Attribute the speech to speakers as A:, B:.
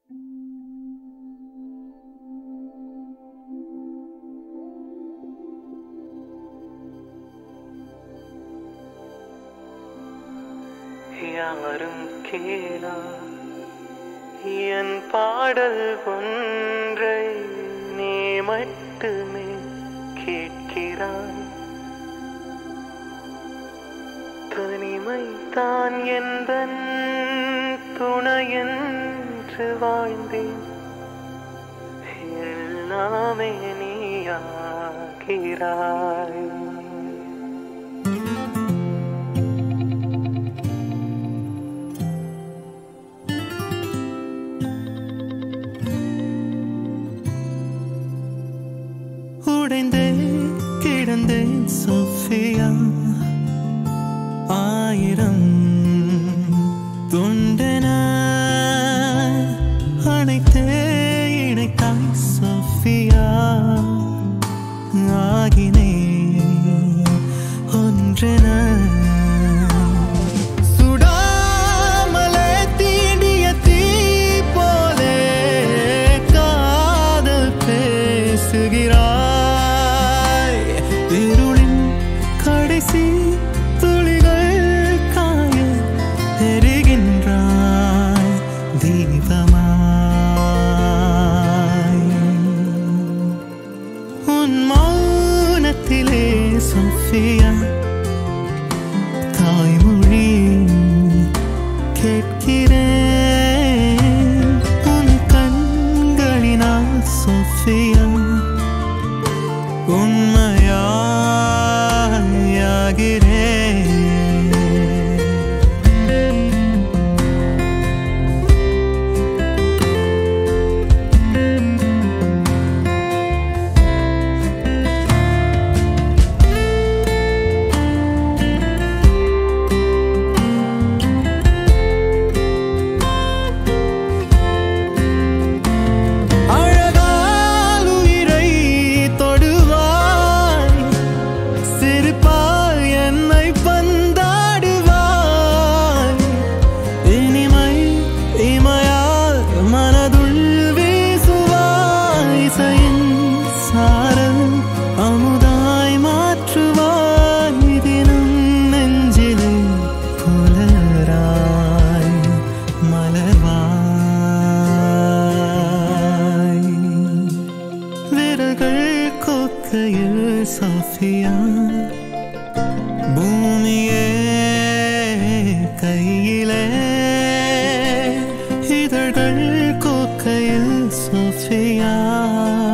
A: யாரும் கேளா என் பாடல் ஒன்றை நீ மட்டுமே கேட்கிறாய் தனிமை தான் எந்த துணையென்று வாழ்ந்தேன் எல்லாமே நீயாகிறாய் உடைந்தே கிடந்தேன் சோஃபியா ஆயிரம் துண்டன அனைத்தே இணைத்தாய் சோஃபியா ஆகினே ஒன்றென சுடாமலே தீண்டிய தீ போலே காதல் பேசுகிறாய் இருளின் கடைசி துளிகள் காய எரிகின்றாய் தீபமாய் உன் மௌனத்திலே சோஃபியா தாய்மொழி கேட்கிறேன் உன் கண்களினால் சோஃபியா உண்மையாகிறேன் அழகால் உயிரை தொடுவாய் சிரிப்பால் என்னை பந்தாடுவாய் இனிமை இமையால் மனதுள் வீசுவாய் இசையின் சாரல் அமுதாய் மாற்றுவாய் தினம் நெஞ்சிலே புலராய் மலர்வாய் விரல்கள் கொக்கையில் சாஃபியா பூமியே கையிலே இதழ்கள் கொக்கையில் சோஃபியா